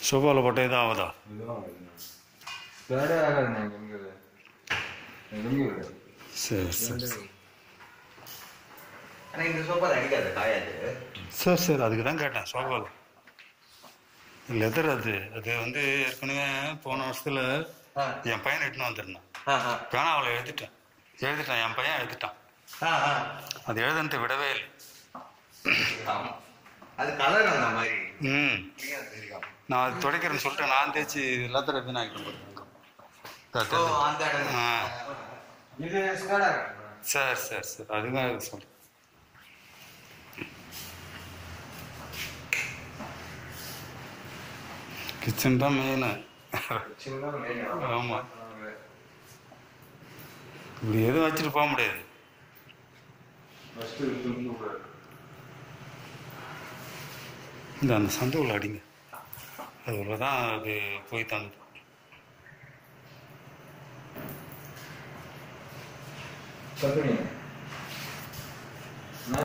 சோஃபாவில் போட்டால் எதுவும் ஆகுதா இதுதான் ஸ்பேடே ஆகாதுண்ணே எங்கே எங்கே சரி சரி சரி. ஆனா இந்த சோஃபா அடிக்காது காயாது சரி சரி அதுக்கு தான் கேட்டேன் சோஃபாவில் லெதர் அது அது வந்து ஏற்கனவே போன வருஷத்தில் ஆ என் பையனை இட்டுன்னு வந்திருந்தான் ஆ ஆ பேனாவில் எழுதிட்டேன் எழுதிட்டான் என் பையன் எழுதிட்டான் ஆ ஆ அது எழுதுனது விடவே இல்லை ஆமா. அது கலர் அந்த மாதிரி ம் clear ஆ தெரியும். நான் அது துடைக்கிறேன்னு சொல்லிட்டு நான் தேய்ச்சி லெதர் எதுவும் ஆகிட்டு ஓ, அந்த இடம். ஆ இது ஸ்பேடா சரி சரி சரி அதுதான் இது சொல்கிறேன் கிச்சன் தான் மெயின் சின்ன ஆமா. இப்படி எதுவும் வச்சுட்டு போக முடியாது ஃபஸ்ட்டு துண்டு கூடாது இந்த அந்த சந்துவில் அடிங்க அது உள்ள தான் அது போய் தந்து தத்துனீங்க